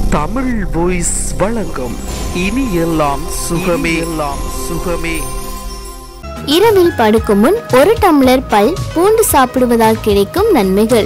Tamil voice வழங்கும் இனி எல்லாம் சுகமே எல்லாம் சுகமே இரவில் படுக்கும் முன் ஒரு டம்ளர் பல் பூண்டு சாப்பிடுவதால் கிடைக்கும் நன்மைகள்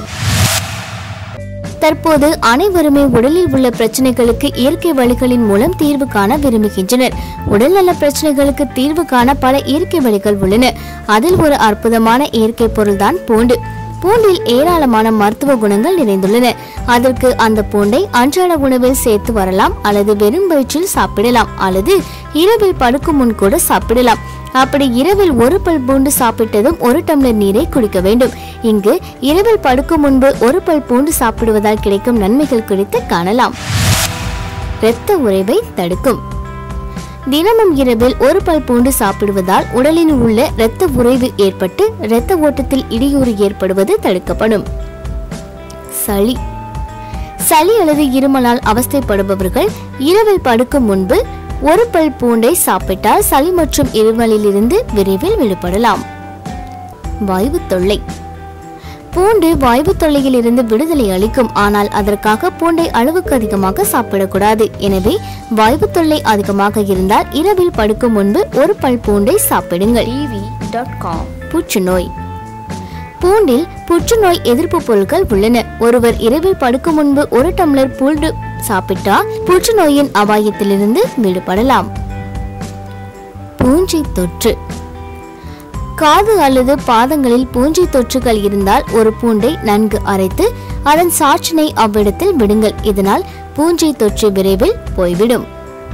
தற்போது அனைவருமே உடலில் உள்ள பிரச்சனைகளுக்கு இயற்கை வழிகளின் மூலம் தீர்வு காண விரும்புகின்றனர் உடல்நல பிரச்சனைகளுக்கு தீர்வு காண பல இயற்கை வழிகள் உள்ளன அதில் ஒரு அற்புதமான இயற்கை பொருள்தான் பூண்டு பூண்டில் ஏராளமான மருத்துவ குணங்கள் நிறைந்துள்ளன அதற்கு அந்த பூண்டை அன்றாட உணவில் சேர்த்து வரலாம் அல்லது வெறும் வயிற்றில் சாப்பிடலாம் அல்லது இரவில் படுக்கும் முன் கூட சாப்பிடலாம் அப்படி இரவில் ஒரு பல் பூண்டு சாப்பிட்டதும் ஒரு டம்ளர் நீரை குடிக்க வேண்டும் இங்கு இரவில் படுக்கும் முன்பு ஒரு பல் பூண்டு சாப்பிடுவதால் கிடைக்கும் நன்மைகள் குறித்து காணலாம் இரத்த உறைவை தடுக்கும் தினமும் இரவில் ஒரு பல் பூண்டு சாப்பிடுவதால் உடலில் உள்ள இரத்த உறைவு ஏற்பட்டு இரத்த ஓட்டத்தில் இடையூறு ஏற்படுவது தடுக்கப்படும் சளி சளி அல்லது இருமலால் அவஸ்தைப்படுபவர்கள் இரவில் படுக்கும் முன்பு ஒரு பல் பூண்டை சாப்பிட்டால் சளி மற்றும் இருமலிலிருந்து விரைவில் விடுபடலாம் வாய்வு தொல்லை பூண்டு வாய்வு தொல்லையில் இருந்து விடுதலை அளிக்கும் ஆனால் அதற்காக பூண்டை அளவுக்கு அதிகமாக சாப்பிடக்கூடாது எனவே வாய்வு தொல்லை அதிகமாக இருந்தால் இரவில் படுக்கும் முன்பு ஒரு பல் பூண்டை சாப்பிடுங்கள் புற்றுநோய் பூண்டில் புற்றுநோய் எதிர்ப்பு பொருட்கள் உள்ளன ஒருவர் இரவில் படுக்கும் முன்பு ஒரு டம்ளர் பூண்டு சாப்பிட்டால் புற்றுநோயின் அபாயத்திலிருந்து விடுபடலாம் பூஞ்சை தொற்று காது அல்லது பாதங்களில் பூஞ்சை தொற்றுகள் இருந்தால் ஒரு பூண்டை நன்கு அரைத்து அதன் சாற்றினை அவ்விடத்தில் விடுங்கள் இதனால் பூஞ்சை தொற்று விரைவில் போய்விடும்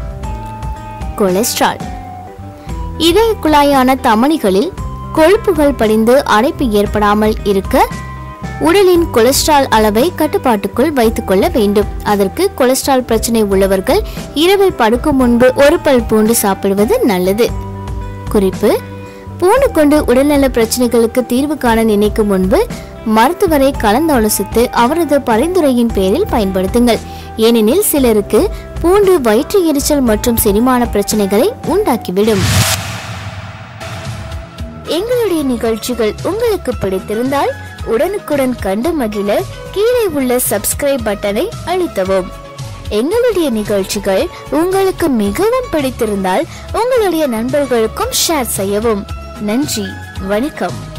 கொலஸ்ட்ரால் இதய குழாயான தமனிகளில் கொழுப்புகள் படிந்து அடைப்பு ஏற்படாமல் இருக்க உடலின் கொலஸ்ட்ரால் அளவை கட்டுப்பாட்டுக்குள் வைத்துக் கொள்ள வேண்டும் அதற்கு கொலஸ்ட்ரால் பிரச்சனை உள்ளவர்கள் இரவில் படுக்கும் முன்பு ஒரு பல் பூண்டு சாப்பிடுவது நல்லது குறிப்பு பூண்டு கொண்டு உடல்நல பிரச்சனைகளுக்கு தீர்வு காண நினைக்கும் முன்பு மருத்துவரை கலந்தாலோசித்து அவரது பரிந்துரையின் பேரில் பயன்படுத்துங்கள் ஏனெனில் சிலருக்கு பூண்டு வயிற்று எரிச்சல் மற்றும் செரிமான பிரச்சனைகளை உண்டாக்கிவிடும் எங்களுடைய நிகழ்ச்சிகள் உங்களுக்கு பிடித்திருந்தால் உடனுக்குடன் கண்டு மகிழ கீழே உள்ள சப்ஸ்கிரைப் பட்டனை அழுத்தவும் எங்களுடைய நிகழ்ச்சிகள் உங்களுக்கு மிகவும் பிடித்திருந்தால் உங்களுடைய நண்பர்களுக்கும் ஷேர் செய்யவும் நன்றி வணக்கம்